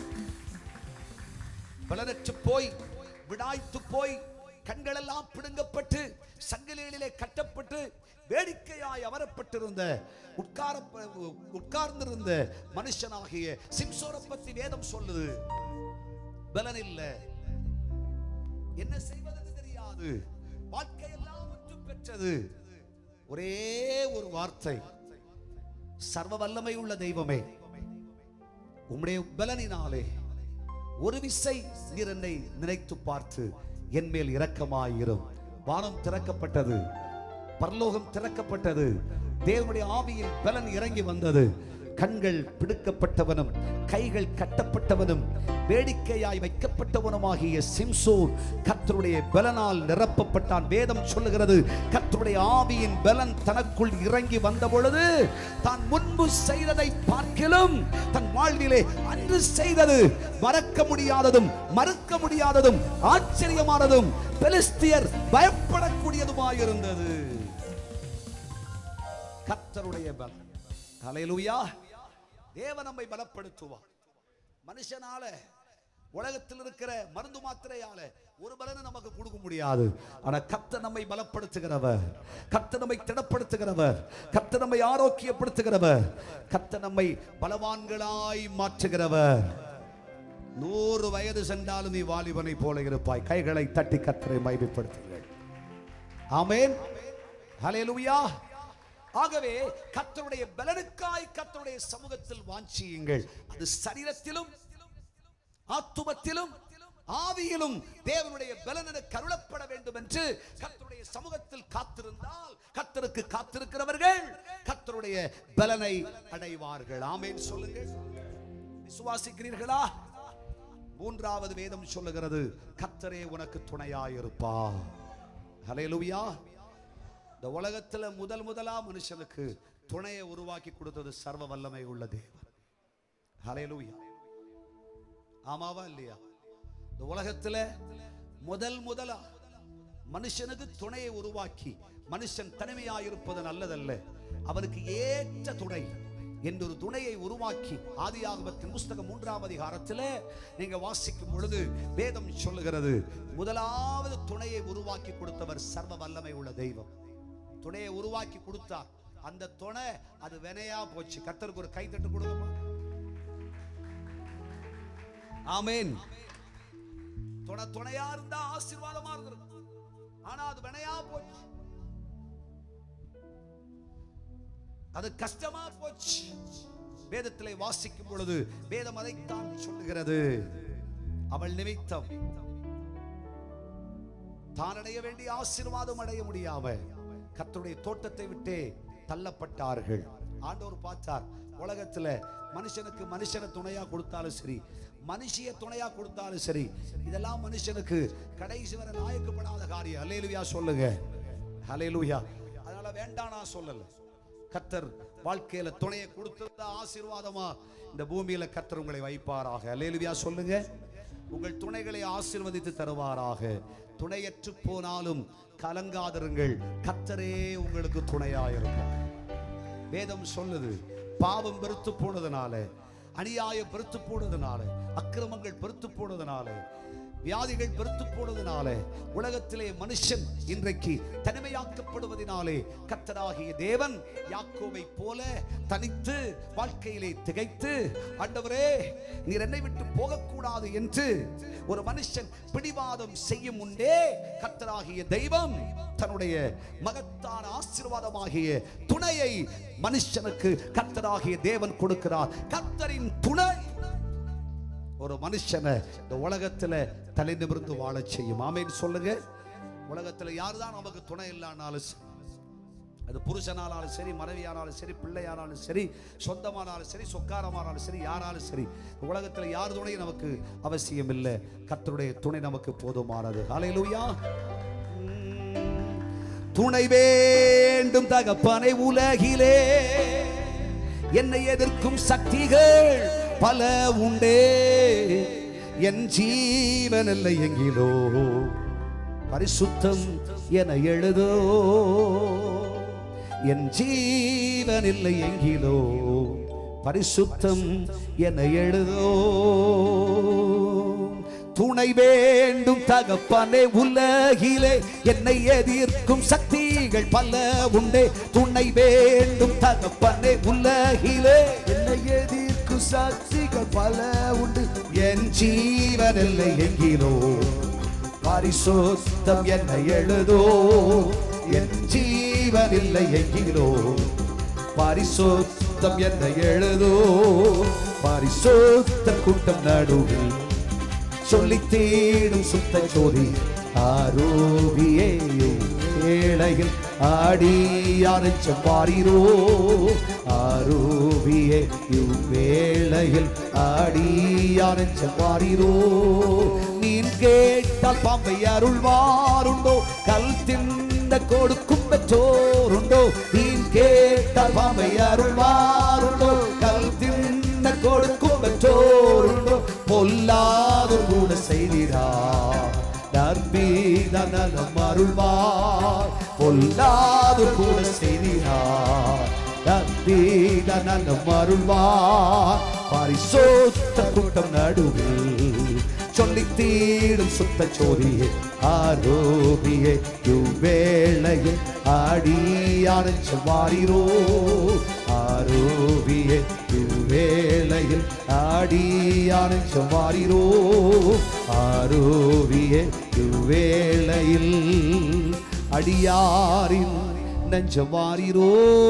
பலனற்று போய் விடாய்த்து போய் கண்களெல்லாம் பிடுங்கப்பட்டு சங்கிலிகளிலே கட்டப்பட்டு வேடிக்கையாய் அமரப்பட்டிருந்த உட்கார உட்கார்ந்திருந்த மனுஷனாகிய சிம்சோரை பத்தி வேதம் சொல்லுது பலன் இல்லை என்ன செய்வதென்று தெரியாது வாழ்க்கையெல்லாம் முற்று பெற்றது ஒரே ஒரு வார்த்தை சர்வ வல்லமை உள்ள தெய்வமே உம்முடைய பலனினாலே ஒரு விசை நீர் என்னை நினைத்து பார்த்து என் மேல் இரக்கமாயிரும் வானம் திறக்கப்பட்டது பரலோகம் திறக்கப்பட்டது தேவனுடைய ஆவியில் பலன் இறங்கி வந்தது கண்கள் பிடுக்கப்பட்டவனும் கைகள் கட்டப்பட்டவனும் வேடிக்கையாய் வைக்கப்பட்டவனுமாகிய சிம்சோன் கர்த்தருடைய பலனால் நிரப்பப்பட்டான் வேதம் சொல்லுகிறது கர்த்தருடைய ஆவியின் பலன் தனக்குள் இறங்கி வந்த பொழுது தான் முன்பு செய்ததை பார்க்கிலும் தன் வாழ்விலே அன்று செய்தது மறக்க முடியாததும் மறுக்க முடியாததும் ஆச்சரியமானதும் பெலிஸ்தியர் பயப்படக்கூடியதுமாயிருந்தது கர்த்தருடைய பலன் ஹalleluya தேவன் நம்மை பலப்படுத்துவார் மனுஷனால உலகத்தில் இருக்கிற மருந்து மாத்திரையால ஒரு பலனை நமக்கு கொடுக்க முடியாது ஆனா கத்த நம்மை பலப்படுத்துகிறவர் கத்த நம்மை திடப்படுத்துகிறவர் கத்த நம்மை ஆரோக்கியப்படுத்துகிறவர் கத்த நம்மை பலவான்களாய் மாற்றுகிறவர் நூறு வயது சென்றாலும் நீ வாலிபனை போல இருப்பாய் கைகளை தட்டி கத்தரை மைமைப்படுத்துங்கள் ஆமென் ஹalleluya ஆகவே கர்த்தருடைய பலனுக்காய் கர்த்தருடைய சமூகத்தில் வாஞ்சியுங்கள் அது சரீரத்திலும் ஆத்துமத்திலும் ஆவியிலும் தேவனுடைய பலன் எனக்கு அருளப்பட வேண்டும் என்று கர்த்தருடைய சமூகத்தில் காத்திருந்தால் கர்த்தருக்கு காத்திருக்கிறவர்கள் கர்த்தருடைய பலனை அடைவார்கள் ஆமென் சொல்லுங்கள் விசுவாசிக்கிறீர்களா மூன்றாவது வேதம் சொல்லுகிறது கர்த்தரே உனக்கு துணையாயிருப்பா ஹalleluya இந்த உலகத்துல முதல் முதலா மனுஷனுக்கு துணையை உருவாக்கி கொடுத்தது சர்வ வல்லமை உள்ள தேவன் ஹalleluya ஆமாவா இல்லையா இந்த உலகத்துல முதல் முதலா மனுஷனுக்கு துணையை உருவாக்கி மனுஷன் தனிமையாயிருப்பது நல்லதல்ல அவனுக்கு ஏற்ற துணை என்றொரு துணையை உருவாக்கி ஆதியாகமத்தின் புஸ்தகம் மூன்றாம் அதிகாரத்தில் நீங்க வாசிக்கும் பொழுது வேதம் சொல்லுகிறது முதலாவது துணையை உருவாக்கி கொடுத்தவர் சர்வ வல்லமை உள்ள தெய்வம் துணையை உருவாக்கி கொடுத்தார் அந்த துணை அது வினையா போச்சு கத்தருக்கு ஒரு கை தட்டு கொடுங்கம்மா ஆமென் துணை துணையா இருந்தா ஆசீர்வாதமா இருந்திருக்கும் ஆனா அது வினையா போச்சு அது கஷ்டமா போச்சு வேதத்திலே வாசிக்கும் பொழுது வேதம் அதைத்தான் சொல்லுகிறது அவள் நிமித்தம் தான் அடைய வேண்டிய ஆசீர்வாதம் அடைய முடியாம கர்த்தருடைய தோட்டத்தை விட்டே தள்ளப்பட்டார்கள் ஆண்டவர் பார்த்தார் உலகத்துல மனுஷனுக்கு மனுஷனை துணையா கொடுத்தாலும் சரி மனுஷிய துணையா கொடுத்தாலும் சரி இதெல்லாம் மனுஷனுக்கு கடைசி வரை நாயக்கப்படாத காரியம் அல்லேலுயா சொல்லுங்க ஹalleluya அதனால வேண்டாம் நான் சொல்லல கர்த்தர் வாழ்க்கையில துணையை கொடுத்திருந்த ஆசீர்வாதமா இந்த பூமியில கர்த்தர் உங்களை வைப்பாராக அல்லேலுயா சொல்லுங்க உங்கள் துணைகளை ஆசீர்வதித்து தருவாராக துணையற்று போனாலும் கலங்காதிருங்கள் கர்த்தரே உங்களுக்கு துணையாயிருப்பார் வேதம் சொல்லுது பாவம் பெருத்து போனதுனால அநியாயம் பெருத்து போனதுனால அக்கிரமங்கள் பெருத்து போனதுனால வியாதிகள் பெருத்து போனதுனால உலகத்திலே மனுஷன் இன்றைக்கு தனிமையாக்கப்படுவதனாலே கர்த்தராகிய தேவன் யாக்கோவை போல தனித்து வாழ்க்கையிலே திகைத்து ஆண்டவரே நீர் என்னை விட்டு போகக்கூடாது என்று ஒரு மனுஷன் பிடிவாதம் செய்யும் முன்னே கர்த்தராகிய தெய்வம் தன்னுடைய மகத்தான ஆசீர்வாதமாகிய துணையை மனுஷனுக்கு கர்த்தராகிய தேவன் கொடுக்கிறார் கர்த்தரின் துணை ஒரு மனுஷனை இந்த உலகத்துல தலை நிமிர்ந்து வாழச் செய்யும் ஆமேன்னு சொல்லுங்க உலகத்துல யாருதான் நமக்கு துணை இல்லைனாலும் சரி. அது புருஷனானாலும் சரி மனைவியானாலும் சரி பிள்ளையானாலும் சரி சொந்தமானாலும் சரி சொக்காரமானாலும் சரி யாராலும் சரி இந்த உலகத்துல யார் துணை நமக்கு அவசியம் இல்லை கர்த்தருடைய துணை நமக்கு போதுமானது ஹalleluya துணை வேண்டும் தகப்பனை உலகிலே என்னை எதிர்க்கும் சக்திகள் பல உண்டே என் ஜீவன் இல்லை எங்கிலோ பரிசுத்தம் என எழுதோ என் ஜீவன் இல்லை எங்கிலோ பரிசுத்தம் என எழுதோ துணை வேண்டும் தகப்பனே உலகிலே என்னை எதிர்க்கும் சக்திகள் பல உண்டே துணை வேண்டும் தகப்பனே உலகிலே என்னை எதிர்க்கும் சாட்சிகள் பல உண்டு என் ஜீவன் இல்லை எங்கிலோ பரிசுத்தம் என்னை எழுதோ என் ஜீவன் இல்லை எங்கிலோ பரிசுத்தம் என்னை எழுதோ பரிசுத்த கூட்டம் நடுவில் சொல்லி தேடும் சுத்த ஜோதி ஆரோகியே ஏழையில் ஆடி அரைச்சம் பாரிரோ ஆரோவியே இவ்வேளையில் ஆடி அரைச்சம் பாரிரோ நீன் கேட்டால் பாம்பை அருள்வாருண்டோ கல் தின்ன கொடுக்கும் பெற்றோருண்டோ நீன் கேட்டால் பாம்பை அருள்வாருண்டோ கல் தின்ன கொடுக்கும் பெற்றோருண்டோ பொல்லாத கூட செய்திடார் நற்பீத நலம் அருள்வார் பொல்லாது கூட செய்தினார் நற்பீத நலம் அருள்வார் பரிசோத்த கூட்டம் நடுவில் சொல்லி தீடும் சுத்த சோதியே ஆரோபியே இவ்வேளையில் ஆடி ஆனஞ்ச வாரிரோ ஆரோபியே இவ்வேளையில் ஆடி ஆனஞ்ச வாரிரோ ஆரோவியே இவ்வேளையில் அடியாரின் நெஞ்சமாரிரோ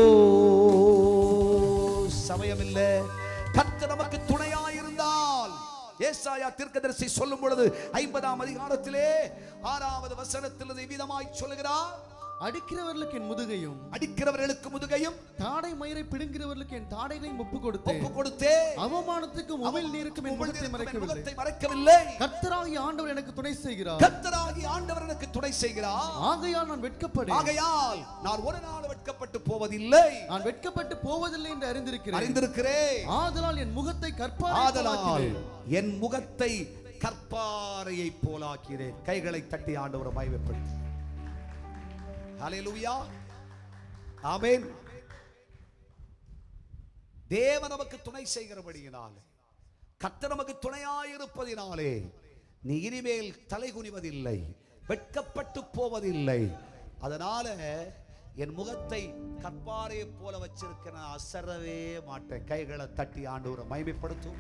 சமயமில்ல கர்த்தர் நமக்கு துணையாயிருந்தால் ஏசாயா தீர்க்கதரிசி சொல்லும் பொழுது ஐம்பதாம் அதிகாரத்திலே ஆறாவது வசனத்தில் விதமாய் சொல்லுகிறார் அடிக்கிறவர்களுக்கு என் முதுகையும் அடிக்கிறவர்களுக்கு முதுகையும் தாடை மயிரை பிடுங்கிறவர்களுக்கு என் தாடைகளையும் ஒப்பு கொடுத்தேன் ஒப்பு கொடுத்தே அவமானத்துக்கும் உமிழ் நீருக்கும் என் முகத்தை உமிழ்ந்திருக்கும் என் மறைக்கவில்லை முகத்தை மறைக்கவில்லை கர்த்தராகிய ஆண்டவர் எனக்கு துணை செய்கிறார் கர்த்தராகி ஆண்டவர் எனக்கு துணை செய்கிறார் ஆகையால் நான் வெட்கப்படேன் ஆகையால் நான் ஒரு நாள் வெட்கப்பட்டு போவதில்லை நான் வெட்கப்பட்டு போவதில்லை என்று அறிந்திருக்கிறேன் அறிந்திருக்கிறேன் ஆதலால் என் முகத்தை ஆதலால் கற்பாதலால் என் முகத்தை கற்பாரையை போலாக்கிறேன் கைகளை தட்டி ஆண்டவர் மயமைப்படுத்தி ஹalleluya ஆமென் தேவன் நமக்கு துணை செய்கிறபடியினாலே கர்த்தர் நமக்கு துணையாயிருப்பதினாலே நீ இனிமேல் தலை குனிவதில்லை வெட்கப்பட்டு போவதில்லை அதனால என் முகத்தை கற்பாரையை போல வச்சிருக்க நான் அசரவே மாட்டேன் கைகளை தட்டி ஆண்டவரை மகிமைப்படுத்தும்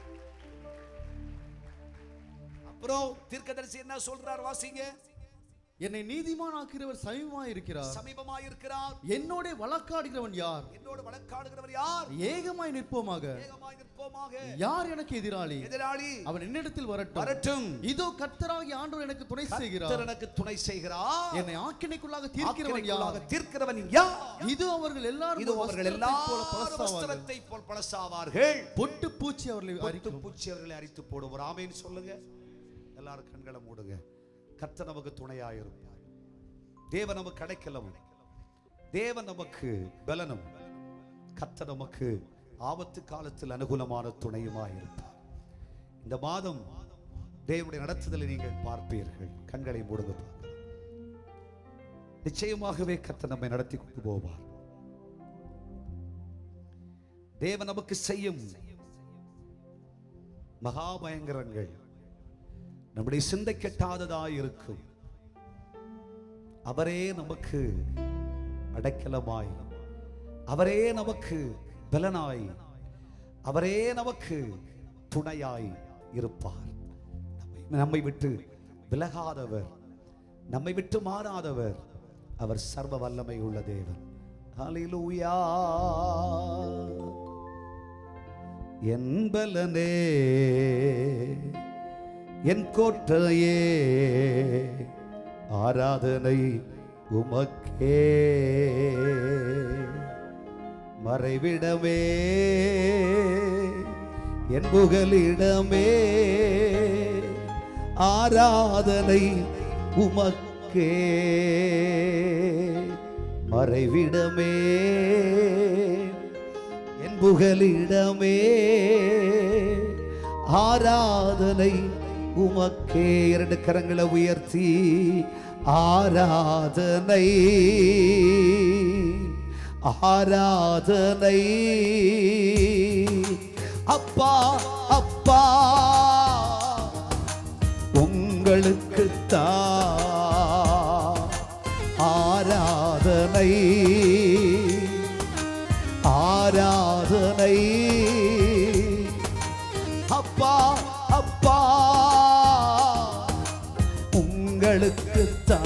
அப்புறம் தீர்க்கதரிசி என்ன சொல்றார் வாசிங்க என்னை நீதிமானாக்கிறவர் சமீபமாய் இருக்கிறார் சமீபமாய் இருக்கிறார் என்னோட வழக்காடுகிறவன் யார் என்னோடு வழக்காடுகிறவர் யார் ஏகமாய் நிற்போமாக வேகமாய் நிற்போமாக யார் எனக்கு எதிராளி எதிராளி அவன் என்னிடத்தில் வரட்டும் வரட்டும் இதோ கர்த்தராகி ஆண்டவர் எனக்கு துணை கர்த்தர் செய்கிறார் எனக்கு துணை செய்கிறார் என்னை ஆக்கினைக்குள்ளாக தீர்க்கிறவன் யார் ஆக்கினைக்குள்ளாக தீர்க்கிறவன் யார் இது அவர்கள் எல்லாரும் இது ஒரு அவர்கள் வஸ்திரத்தைப் போல எல்லாரும் பலசாவார்கள். வஸ்திரத்தை போல் பழசாவார்கள் பொட்டு பூச்சி அவர்களை பொட்டு அரிக்கும் பூச்சி அவர்களை அரித்து போடும் ஒரு ஆமேன்னு சொல்லுங்க எல்லாரும் கண்களை மூடுங்க கர்த்தர் நமக்கு துணையாயிருப்பார் தேவன் நமக்கு அடைக்கலமும் தேவன் நமக்கு பலனும் கர்த்தர் நமக்கு ஆபத்து காலத்தில் அனுகூலமான துணையுமாயிருப்பார் இந்த மாதம் தேவனுடைய நடத்துதலை நீங்கள் பார்ப்பீர்கள் கண்களை மூடுங்க பார்க்கலாம். நிச்சயமாகவே கர்த்தர் நம்மை நடத்தி கொண்டு போவார் தேவன் நமக்கு செய்யும் மகாபயங்கரங்கள் நம்முடைய சிந்தை கெட்டாததாய் இருக்கும் அவரே நமக்கு அடைக்கலமாய் அவரே நமக்கு பலனாய் அவரே நமக்கு துணையாய் இருப்பார் நம்மை நம்மை விட்டு விலகாதவர் நம்மை விட்டு மாறாதவர் அவர் சர்வ வல்லமை உள்ள தேவன் ஹalleluya என் பலனே என் கோட்டையே ஆராதனை உமக்கே மறைவிடமே என் புகலிடமே ஆராதனை உமக்கே மறைவிடமே என் புகலிடமே ஆராதனை உமக்கே இரண்டு கரங்களை உயர்த்தி ஆராதனை ஆராதனை அப்பா அப்பா உங்களுக்கு ஆராதனை ஆராதனை அப்பா அப்பா உங்களுக்கு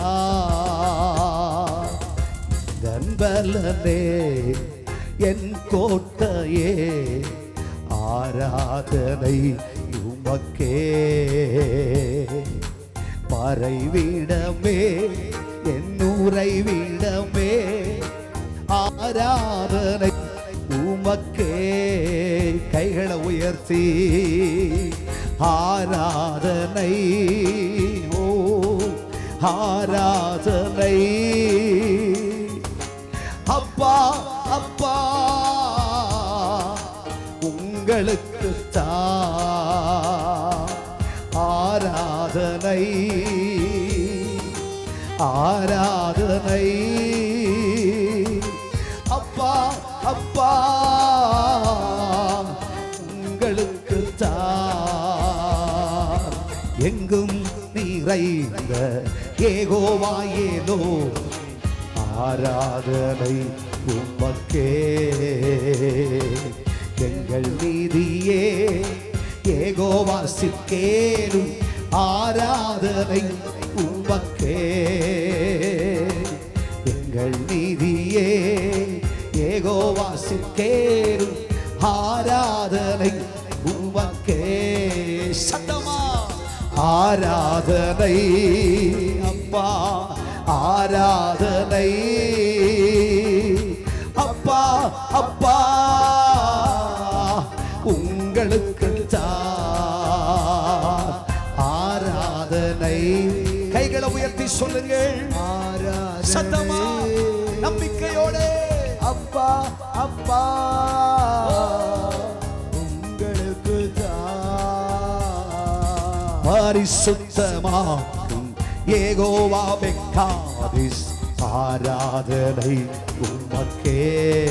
நண்பலனே என் கோட்டையே ஆராதனை உமக்கே பறைவிடமே என் உறைவிடமே ஆராதனை உமக்கே கைகளை உயர்த்தி ஆராதனை ஓ ஆராதனை அப்பா அப்பா உங்களுக்கு ஆராதனை ஆராதனை அப்பா அப்பா உங்களுக்கு எங்கும் நிறைந்த ஏகோவாயேனோ ஆராதனை உமக்கே எங்கள் நீதியே ஏகோவாசிக்கேனும் ஆராதனை உமக்கே எங்கள் நீதியே ஏகோவாசிக்கேனும் ஆராதனை உமக்கே சத்தமா ஆராதனை அப்பா ஆராதனை அப்பா அப்பா உங்களுக்கு ஆராதனை கைகளை உயர்த்தி சொல்லுங்கள் சத்தமா நம்பிக்கையோட அப்பா அப்பா உங்களுக்கு பரிசுத்தமாக்கும் ஏகோவாவே காதிஸ் ஆராதனை உமக்கே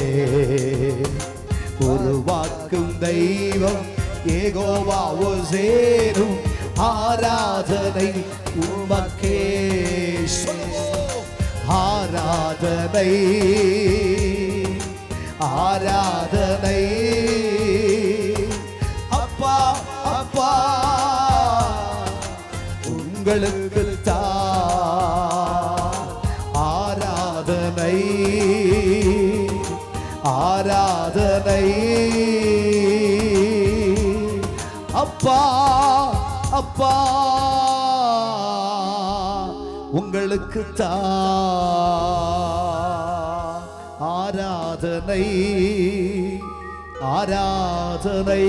உருவாக்கும் தெய்வம் ஏகோவா சேரும் ஆராதனை உமக்கே சொல்லுவோம். ஆராதனை ஆராதனை அப்பா அப்பா உங்களுக்கு தான் ஆராதனை அப்பா அப்பா உங்களுக்கு தா ஆராதனை ஆராதனை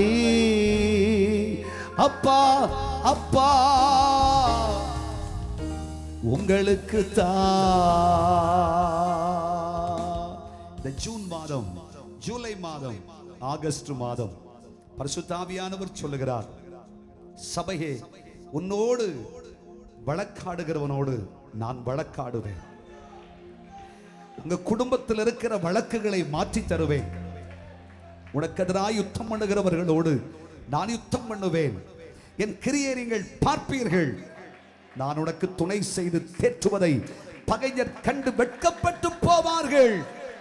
அப்பா அப்பா உங்களுக்கு இந்த ஜூன் மாதம் ஜூலை மாதம் ஆகஸ்ட் மாதம் பரிசுத்தாவியானவர் சொல்லுகிறார் சபையே உன்னோடு வழக்காடுகிறவனோடு நான் வழக்காடுவேன் உங்க குடும்பத்தில் இருக்கிற வழக்குகளை மாற்றி தருவேன் உனக்கு எதிராக யுத்தம் பண்ணுகிறவர்களோடு நான் யுத்தம் பண்ணுவேன் என் கிரியை நீங்கள் பார்ப்பீர்கள் நான் உனக்கு துணை செய்து தேற்றுவதை பகைஞர் கண்டு வெட்கப்பட்டு போவார்கள்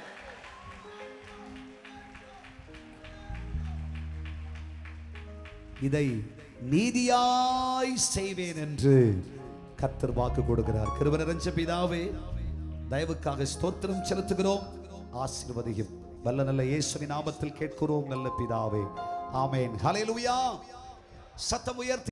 இதை நீதியாய் செய்வேன் என்று கர்த்தர் வாக்கு கொடுக்கிறார் கிருபனரஞ்ச பிதாவே தயவுக்காக ஸ்தோத்திரம் செலுத்துகிறோம் ஆசீர்வதியும் வல்ல நல்ல இயேசுவின் நாமத்தில் கேட்கிறோம் நல்ல பிதாவே ஆமென் ஹalleluya சத்தம் உயர்த்தி